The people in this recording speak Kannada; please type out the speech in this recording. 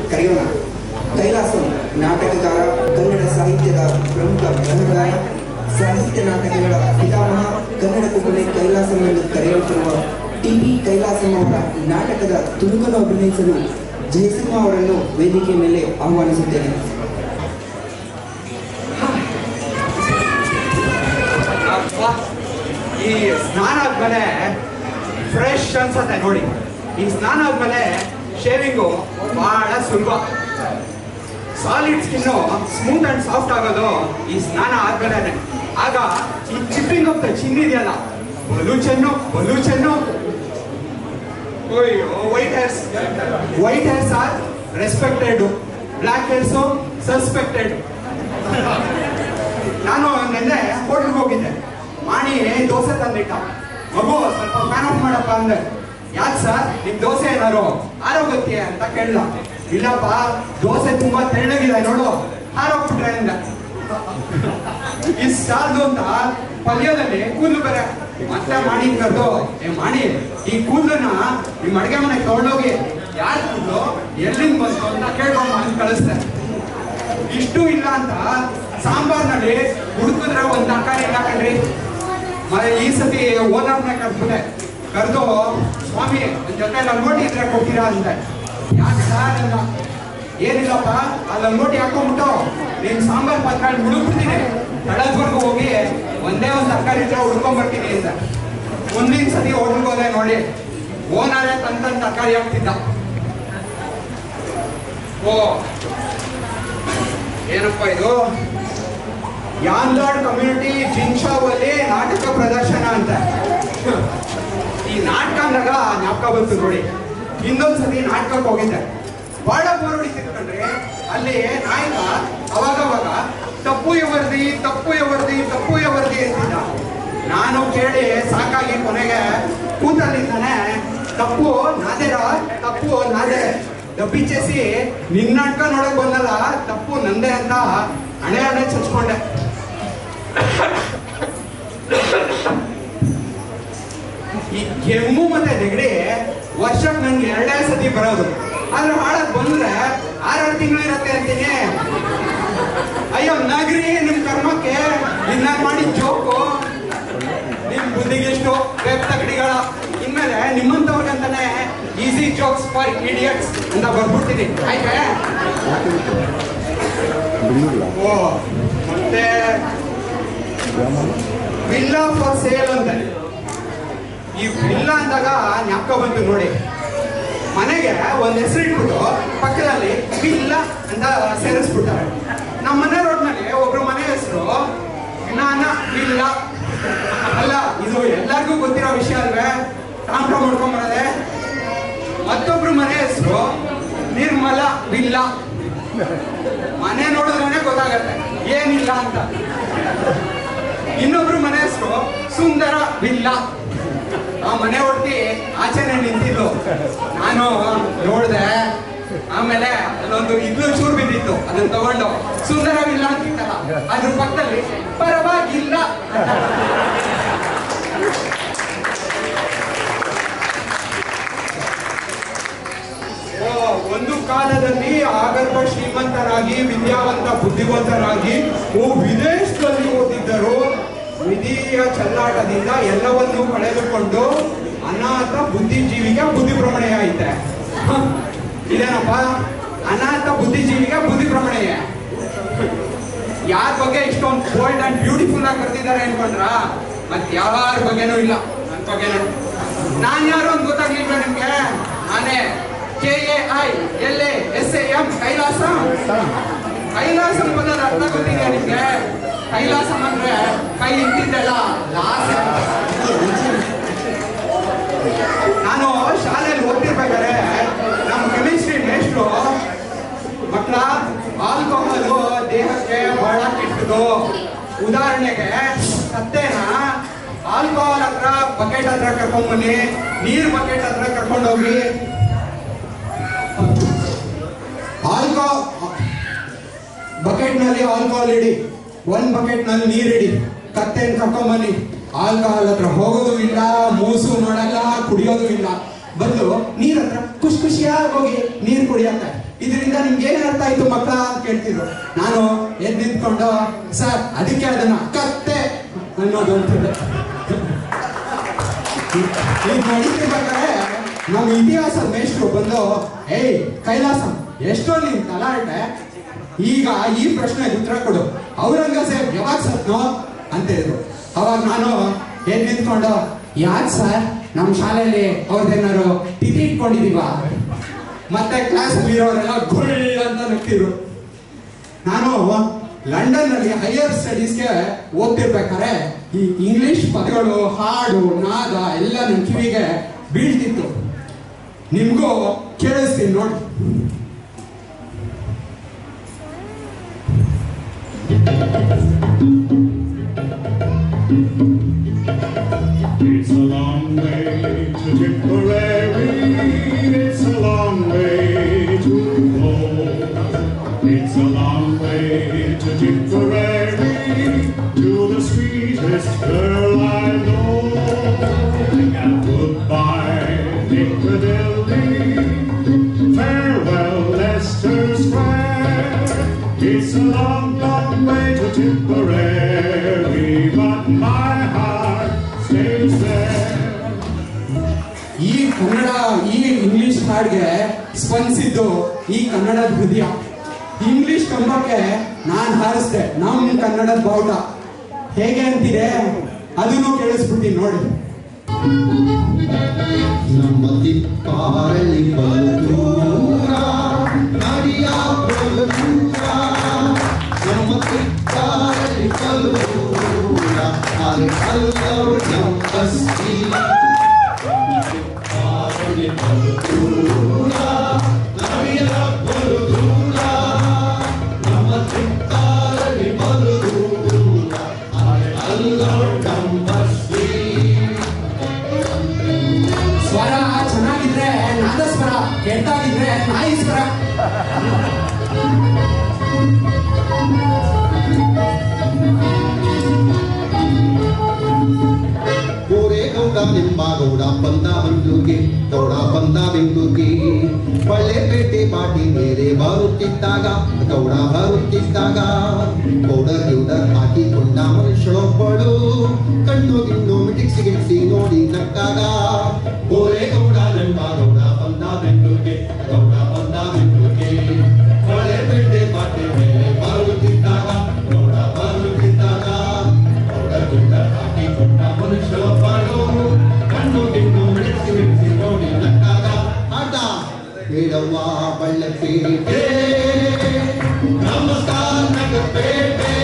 ಕರೆಯೋಣ ಕೈಲಾಸಂ ನಾಟಕಕಾರ ಕನ್ನಡ ಸಾಹಿತ್ಯದ ಪ್ರಮುಖ ಬರಹಗಾರ ಸಾಹಿತ್ಯ ನಾಟಕಗಳ ಪಿತಾಮಹ ಕನ್ನಡ ಕುಟುಂಬ ಕೈಲಾಸಂ ಎಂದು ಕರೆಯಲ್ಪಡುವ ಟಿ ಬಿ ಕೈಲಾಸಂ ಅವರ ಈ ನಾಟಕದ ತುಣುಕನ್ನು ಅಭಿನಯಿಸಲು ಜಯಸಿಂಹ ಅವರನ್ನು ವೇದಿಕೆ ಮೇಲೆ ಆಹ್ವಾನಿಸುತ್ತೇನೆ ಅಪ್ಪ, ಈ ಸ್ನಾನ ಆದ್ಮೇಲೆ ಫ್ರೆಶ್ ಅನ್ಸತ್ತೆ ನೋಡಿ ಈ ಸ್ನಾನ ಆದ್ಮೇಲೆ ಶೇವಿಂಗು ಬಹಳ ಸುಲಭ solid skin smooth and soft ಆಗೋದು ಈ ಸ್ನಾನ ಆದ್ಮೇಲೆ ಆಗ ಈ ಚಿಪ್ಪಿಂಗ್ ಆಫ್ ದ ಚಿನ್ ಇದೆಯಲ್ಲ ಬಲು ಚೆನ್ನು ಬಲು ಚೆನ್ನು ಅಯ್ಯೋ white hairs white hairs are respected black hairs suspected ನಾನು ನಿನ್ನೆ ಹೋಟ್ಲಿಗೆ ಹೋಗಿದ್ದೆ ಮಾಡಿ ದೋಸೆ ತಂದಿಟ್ಟ ಮಗು ಸ್ವಲ್ಪ ಫ್ಯಾನ್ ಆಫ್ ಮಾಡಪ್ಪ ಅಂದೆ ಯಾಕೆ ಸರ್ ನಿಮ್ ದೋಸೆ ಏನಾರು ಆರೋಗ್ಯಕ್ಕೆ ಅಂತ ಕೇಳಲ್ಲ ಇಲ್ಲಪ್ಪ ದೋಸೆ ತುಂಬಾ ತೆಳ್ಳಗಿದೆ ನೋಡು ಆರೋಗ್ಬಿಟ್ರೆ ಅಂದ ಇಷ್ಟಾದ್ರು ಅಂತ ಪಲ್ಯದಲ್ಲಿ ಕೂದಲು ಬೇರೆ ಮತ್ತೆ ಮಾಡಿ ಕರೆದು ಏ ಮಾಡಿ ಈ ಕೂದಲನ್ನ ನಿಮ್ ಅಡಿಗೆ ಮನೆಗೆ ತಗೊಂಡೋಗಿ ಯಾರು ಕೂದಲು ಎಲ್ಲಿಂದ ಬಂತು ಅಂತ ಕೇಳ್ಕೊಂಬ ಅಂತ ಕಳಿಸ್ದೆ ಇಷ್ಟು ಇಲ್ಲ ಅಂತ ಸಾಂಬಾರ್ನಲ್ಲಿ ಹುಡುಕಿದ್ರೆ ಒಂದ್ ತರಕಾರಿ ಇಲ್ಲ ಕಣ್ರಿ ಮತ್ತೆ ಈ ಸತಿ ಓನರ್ನ ಕರ್ಬಿಟ್ಟೆ ಕರೆದು ಸ್ವಾಮಿ ನನ್ ಜೊತೆ ಲಂಗೋಟಿ ಇದ್ರೆ ಕೊಡ್ತೀರಾ ಅಂದೆ ಯಾಕೆ ಸರ್ ಅಂದ ಏನಿಲ್ಲಪ್ಪ ಆ ಲಂಗೋಟಿ ಹಾಕೊಂಡ್ಬಿಟ್ಟು ನೀನ್ ಸಾಂಬಾರ್ ಪಾತ್ರ ಹುಡುಕ್ಬಿಡ್ತೀನಿ ತಳದ್ವರ್ಗು ಹೋಗಿ ಒಂದೇ ಒಂದ್ ತರಕಾರಿ ಇದ್ರೆ ಹುಡ್ಕೊಂಡ್ ಬರ್ತೀನಿ ಅಂತ ಮುಂದಿನ ಸತಿ ಹೋಟ್ಲಿಗೆ ಹೋದೆ ನೋಡಿ ಓನರೇ ತಂದ್ ತಂದ್ ತರಕಾರಿ ಹಾಕ್ತಿದ್ದ ಓ ಏನಪ್ಪ ಇದು ಯಾಂದಾಡ್ ಕಮ್ಯುನಿಟಿ ಜಿನ್ಶಾವಲ್ಲಿ ನಾಟಕ ಪ್ರದರ್ಶನ ಅಂತ ಈ ನಾಟಕ ಅಂದಾಗ ಜ್ಞಾಪಕ ಬಂತು ನೋಡಿ ಇನ್ನೊಂದ್ಸತಿ ನಾಟಕಕ್ಕೆ ಹೋಗಿದ್ದೆ ಬಹಳ ಬೋರ್ ಹೊಡಿತಿತ್ತು ಕಣ್ರಿ ಅಲ್ಲಿ ನಾಯಕ ಅವಾಗವಾಗ ತಪ್ಪು ಯವರ್ದಿ ತಪ್ಪು ಯವರ್ದಿ ತಪ್ಪು ಯವರ್ದಿ ಅಂತಿದ್ದ ನಾನು ಕೇಳಿ ಸಾಕಾಗಿ ಕೊನೆಗೆ ಕೂತಲ್ಲಿದ್ದಾನೆ ತಪ್ಪು ನಾದೇರ ತಪ್ಪು ನಾದೇ ದಬ್ಬಿಚ್ಚೇಸಿ ನಿನ್ನ ನಾಟಕ ನೋಡಕ್ ಬಂದಲ್ಲ ತಪ್ಪು ನಂದೇ ಅಂತ ಹಣೆ ಹಣೆ ಚಚ್ಕೊಂಡೆ ಈ ಕೆಮ್ಮು ಮತ್ತೆ ನೆಗಡಿ ವರ್ಷಕ್ಕೆ ನನ್ಗೆ ಎರಡೇ ಸತಿ ಬರೋದು ಆದ್ರೆ ಹಾಳಕ್ ಬಂದ್ರೆ ಆರಾರು ತಿಂಗಳು ಇರತ್ತೆ ಅಂತೀನಿ ಅಯ್ಯೋ ನಗರಿ ನಿಮ್ ಕರ್ಮಕ್ಕೆ ನಿನ್ನ ಮಾಡಿ ಜೋಕು ನಿಮ್ ಬುದ್ಧಿಗೆ ಎಷ್ಟು ವೇಪ್ ತಗಡಿಗಳ ಇನ್ಮೇಲೆ ನಿಮ್ಮಂತವ್ರಿಗಂತಾನೆ ಈಸಿ ಜೋಕ್ಸ್ ಫಾರ್ ಇಡಿಯಟ್ಸ್ ಅಂತ ಬರ್ಬಿಡ್ತೀನಿ ಆಯ್ತಾ ಓ ಮತ್ತೆ ವಿಲ್ಲಾ ಫಾರ್ ಸೇಲ್ ಅಂತ ಈ ವಿಲ್ಲಾ ಅಂದಾಗ ಜ್ಞಾಪಕ ಬಂತು ನೋಡಿ ಮನೆಗೆ ಒಂದ್ ಹೆಸರು ಇಟ್ಬಿಟ್ಟು ಪಕ್ಕದಲ್ಲಿ ವಿಲ್ಲ ಅಂತ ಸೇರಿಸ್ಬಿಟ್ಟಾರೆ ನಮ್ಮ ಮನೆ ರೋಡ್ನಲ್ಲಿ ಒಬ್ರು ಮನೆ ಹೆಸರು ಜ್ಞಾನ ವಿಲ್ಲ ಅಲ್ಲ ಇದು ಎಲ್ಲರಿಗೂ ಗೊತ್ತಿರೋ ವಿಷಯ ಅಲ್ವೇ ತಾಮ್ರ ಮಾಡ್ಕೊಂಬರದೆ ಮತ್ತೊಬ್ರು ಮನೆ ಹೆಸರು ನಿರ್ಮಲ ವಿಲ್ಲ ಮನೆ ನೋಡಿದ್ರೇನೆ ಗೊತ್ತಾಗತ್ತೆ ಏನಿಲ್ಲ ಅಂತ ಇನ್ನೊಬ್ರು ಮನೆ ಹೆಸರು ಸುಂದರ ವಿಲ್ಲ ಆ ಮನೆ ಹೊಡ್ತಿ ಆಚೆನೆ ನಿಂತಿದ್ದು ನಾನು ನೋಡ್ದೆ ಆಮೇಲೆ ಅಲ್ಲೊಂದು ಇದ್ಲು ಚೂರು ಬಿದ್ದಿತ್ತು ಅದನ್ನ ತಗೊಂಡು ಸುಂದರವಿಲ್ಲ ಅಂತಿತ್ತಲ್ಲ ಅದ್ರ ಪಕ್ಕದಲ್ಲಿ ಪರವಾಗಿಲ್ಲ ಓ, ಒಂದು ಕಾಲದಲ್ಲಿ ಆಗರ್ಭ ಶ್ರೀಮಂತರಾಗಿ ವಿದ್ಯಾವಂತ ಬುದ್ಧಿವಂತರಾಗಿ ಓ ವಿದೇಶದಲ್ಲಿ ಓದಿದ್ದರು ವಿಧಿಯ ಚಲ್ಲಾಟದಿಂದ ಎಲ್ಲವನ್ನೂ ಕಳೆದುಕೊಂಡು ಅನಾಥ ಬುದ್ಧಿಜೀವಿಗೆ ಬುದ್ಧಿ ಭ್ರಮಣೆ ಐತೆ ಹ, ಇದೇನಪ್ಪ ಅನಾಥ ಬುದ್ಧಿಜೀವಿಗೆ ಬುದ್ಧಿ ಭ್ರಮಣೆ ಯಾರ ಬಗ್ಗೆ ಇಷ್ಟೊಂದು ಬೋಲ್ಡ್ ಅಂಡ್ ಬ್ಯೂಟಿಫುಲ್ ಆಗಿ ಕರೆದಿದ್ದಾರೆ ಅನ್ಕೊಂಡ್ರ ಮತ್ ಯಾರ ಬಗ್ಗೆನೂ ಇಲ್ಲ ನನ್ ಬಗ್ಗೆನೂ ನಾನ್ ಯಾರು ಅಂತ ಗೊತ್ತಾಗ್ಲಿಲ್ವ ನಿಮ್ಗೆ ನಾನೇ K A I L A S A M Kailasa Kailasam ಪದದ ಅರ್ಥ ಗೊತ್ತಿದೆಯಾ ನಿಮ್ಗೆ ಕೈಲಾಸಂ ಅಂದ್ರೆ ಕೈ ಇಟ್ಟಿದ್ದೆಲ್ಲ ಲಾಸ ನಾನು ಶಾಲೆಯಲ್ಲಿ ಓದ್ತಿರ್ಬೇಕಾದ್ರೆ ನಮ್ಮ ಕೆಮಿಸ್ಟ್ರಿ ಮೇಷ್ಟ್ರು ಮಕ್ಕಳ ಆಲ್ಕೋಹಾಲು ದೇಹಕ್ಕೆ ಬಹಳ ಕೆಟ್ಟದು ಉದಾಹರಣೆಗೆ ಸತ್ತೇನ ಆಲ್ಕೋಹಾಲ್ ಹತ್ರ ಬಕೆಟ್ ಹತ್ರ ಕರ್ಕೊಂಡ್ಬನ್ನಿ ನೀರ್ ಬಕೆಟ್ ಹತ್ರ ಕರ್ಕೊಂಡೋಗಿ ಆಲ್ಕೋ ಬಕೆಟ್ ನಲ್ಲಿ ಆಲ್ಕೋಹಾಲ್ ಇಡಿ ಒಂದ್ ಬಕೆಟ್ ನಲ್ಲಿ ನೀರ್ ಇಡಿ ಕತ್ತೆನ್ ಕರ್ಕೊಂಬನ್ನಿ ಆಲ್ಕೋಹಾಲ್ ಹತ್ರ ಹೋಗೋದು ಇಲ್ಲ ಮೂಸು ಮಾಡಲ್ಲ ಕುಡಿಯೋದು ಇಲ್ಲ ಬದಲು ನೀರ್ ಹತ್ರ ಖುಷಿ ಖುಷಿಯಾಗಿ ಖುಷಿಯಾಗಿ ಹೋಗಿ ನೀರು ಕುಡಿಯತ್ತೆ ಇದರಿಂದ ನಿಮ್ಗೆ ಏನ್ ಅರ್ಥ ಆಯ್ತು ಮಕ್ಕಳ ಅಂತ ಕೇಳ್ತಿದ್ರು ನಾನು ಎದ್ದು ನಿಂತ್ಕೊಂಡು ಸರ್ ಅದಕ್ಕೆ ಅದನ್ನ ಕತ್ತೆ ಅನ್ನೋದು ಅಂತಿದ್ದೆ ಈಗ ನಡೀತಿರ್ಬೇಕಾದ್ರೆ ನಮ್ಮ ಇತಿಹಾಸದ ಮೇಷ್ಟ್ರು ಬಂದು ಏಯ್ ಕೈಲಾಸ ಎಷ್ಟೋ ನೀನ್ ತಲಾಟೆ ಈಗ ಈ ಪ್ರಶ್ನೆಗೆ ಉತ್ತರ ಕೊಡು ಔರಂಗಜೇಬ್ ಯಾವಾಗ ಸತ್ನೋ ಅಂತ ಹೇಳಿದ್ರು ಅವಾಗ ನಾನು ಏನ್ ನಿಂತ್ಕೊಂಡು ಯಾಕೆ ಸರ್ ನಮ್ಮ ಶಾಲೆಯಲ್ಲಿ ಅವ್ರದ್ದೇನಾರು ತಿಥಿ ಇಟ್ಕೊಂಡಿದೀವ ಮತ್ತೆ ಕ್ಲಾಸ್ ಇರೋರೆಲ್ಲ ಗುಳ್ ಅಂತ ನಗ್ತಿದ್ರು ನಾನು ಲಂಡನ್ ನಲ್ಲಿ ಹೈಯರ್ ಸ್ಟಡೀಸ್ಗೆ ಓದ್ತಿರ್ಬೇಕಾದ್ರೆ ಈ ಇಂಗ್ಲಿಷ್ ಪದಗಳು ಹಾಡು ನಾದ ಎಲ್ಲ ನನ್ನ ಕಿವಿಗೆ ಬೀಳ್ತಿತ್ತು ನಿಮ್ಗೂ ಕೇಳಿಸ್ತೀನಿ ನೋಡಿ It's a long way to Tipperary. It's a long way to go. It's a long way to Tipperary. To the sweetest girl I know. Goodbye, Piccadilly. Farewell, Leicester Square. It's a long, long way to Tipperary, but my heart stays there. ಈ ಕನ್ನಡ ಈ ಇಂಗ್ಲಿಷ್ ಹಾಡ್ಗೆ ಸ್ಪಂದಿಸಿದ್ದು ಈ ಕನ್ನಡದ ಹೃದಯ ಇಂಗ್ಲಿಷ್ ಕಂಬಕ್ಕೆ ನಾನ್ ಹಾರಿಸ್ದೆ ನಮ್ ಕನ್ನಡದ ಬಾವುಟ ಹೇಗೆ ಅಂತಿದೆ ಅದನ್ನು ಕೇಳಿಸ್ಬಿಡ್ತೀನಿ ನೋಡಿ ನಮ್ಮ ತಿಪ್ಪಾರಲಿ ಬಲು ದೂರ ನಡಿಯ ಬಲು ದೂರ ನಮ್ಮ ತಿಪ್ಪಾರಲಿ ಬಲು ದೂರ ಅರೆ ಅಲ್ಲವರು ನಂಬಸ್ತಿ ತಿಪ್ಪಾರಲಿ ಬಲು ದೂರ ನಡಿಯ ಬಲು ದೂರ ನಮ್ಮ ತಿಪ್ಪಾರಲಿ ಬಲು ದೂರ ಅರೆ ಅಲ್ಲವರು ನಂಬಸ್ತಿ ಸ್ವರ ಚೆನ್ನಾಗಿದ್ರೆ ನಾದ ಸ್ವರ ಕೆಟ್ಟಾಗಿದ್ರೆ ನಾಯಿ ಸ್ವರ ಗೋರೇಗೌಡ ನಿಂಬಾಗೌಡ ಬಂದ ಬೆಂಗಳೂರಿಗೆ ಗೌಡ ಬಂದ ಬೆಂಗಳೂರಿಗೆ ಬಳ್ಳೆಪೇಟೆ ಬಾಟಿ ಮೇಲೆ ಬರುತ್ತಿದ್ದಾಗ ಗೌಡ ಬರುತ್ತಿದ್ದಾಗ ಗೌಡ ಗೌಡ ಹಾಕಿಕೊಂಡ ಮನುಷ್ಯಳೊಬ್ಬಳು ಕಣ್ಣು ಗಿಣ್ಣು ಮಿಟಿಕ್ಸಿ ಗಿಟ್ಸಿ ನೋಡಿ ನಕ್ಕಾಗ ಗೋರೇಗೌಡ ನಿಂಬಾಗೌಡ ಬಂದ ಬೆಂಗಳೂರಿಗೆ ಗೌಡ ಬಂದ ಬೆಂಗಳೂರಿಗೆ ಬಳ್ಳೆಪೇಟೆ ಬಾಟಿ ಮೇಲೆ ಬರುತ್ತಿದ್ದಾಗ ಗೌಡ ಬರುತ್ತಿದ್ದಾಗ ಗೌಡ ಗೌಡ ಹಾಕಿಕೊಂಡ ಮನುಷ್ಯೊಬ್ಬಳು ಕಣ್ಣು ಗಿಣ್ಣು ಮಿಡಿಸಿ ಮಿಡಿಸಿ ನೋಡಿ ನಕ್ಕಾಗ ಆಟ ಬೇಡವ್ವ ಬಳ್ಳಪೇಟೆ ನಮಸ್ಕಾರ ನಗರಪೇಟೆ